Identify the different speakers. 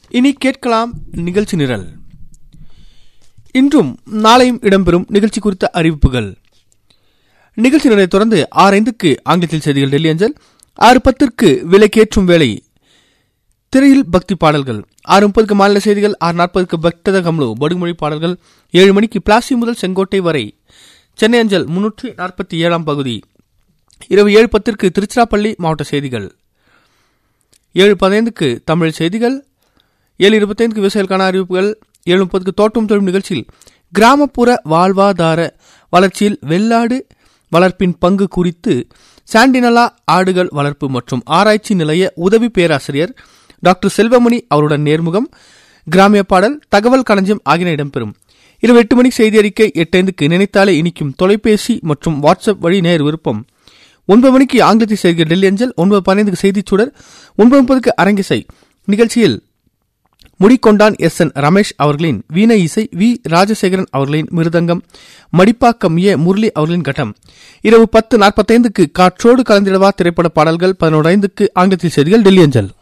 Speaker 1: இனி கேட்கலாம் நிகழ்ச்சி நிரல் இன்றும் நாளையும் இடம்பெறும் நிகழ்ச்சி குறித்த அறிவிப்புகள் நிகழ்ச்சி நிலையை தொடர்ந்து ஆறு ஐந்துக்கு ஆங்கிலத்தில் செய்திகள் டெல்லி அஞ்சல் ஆறு பத்திற்கு விலைக்கேற்றும் வேலை திரையில் பக்தி பாடல்கள் ஆறு முப்பதுக்கு மாநில செய்திகள் ஆறு நாற்பதுக்கு பக்தத கம்லு படுமொழி பாடல்கள் ஏழு மணிக்கு பிளாசி முதல் செங்கோட்டை வரை சென்னை அஞ்சல் முன்னூற்றி நாற்பத்தி ஏழாம் பகுதி இரவு ஏழு பத்திற்கு திருச்சிராப்பள்ளி மாவட்ட செய்திகள் ஏழு பதினைந்துக்கு தமிழ் செய்திகள் ஏழு இருபத்தைந்துக்கு விவசாயிகளுக்கான அறிவிப்புகள் ஏழு முப்பதுக்கு தோட்டம் தொழில் நிகழ்ச்சியில் கிராமப்புற வாழ்வாதார வளர்ச்சியில் வெள்ளாடு வளர்ப்பின் பங்கு குறித்து சாண்டினலா ஆடுகள் வளர்ப்பு மற்றும் ஆராய்ச்சி நிலைய உதவி பேராசிரியர் டாக்டர் செல்வமணி அவருடன் நேர்முகம் கிராமிய பாடல் தகவல் களஞ்சியம் ஆகியன இடம்பெறும் இரவு எட்டு மணிக்கு செய்தி அறிக்கை எட்டைந்துக்கு நினைத்தாலே இனிக்கும் தொலைபேசி மற்றும் வாட்ஸ்அப் வழி நேர் விருப்பம் ஒன்பது மணிக்கு ஆங்கிலத்தில் செய்திகள் டெல்லி அஞ்சல் ஒன்பது பதினைந்துக்கு செய்திச் சுடர் ஒன்பது முப்பதுக்கு அரங்கிசை நிகழ்ச்சியில் முடிக்கொண்டான் எஸ் என் ரமேஷ் அவர்களின் வீண இசை வி ராஜசேகரன் அவர்களின் மிருதங்கம் மடிப்பாக்கம் ஏ முரளி அவர்களின் கட்டம் இரவு பத்து நாற்பத்தைந்துக்கு காற்றோடு கலந்திடவா திரைப்பட பாடல்கள் பதினோரு ஐந்துக்கு ஆங்கிலத்தில் செய்திகள் டெல்லி அஞ்சல்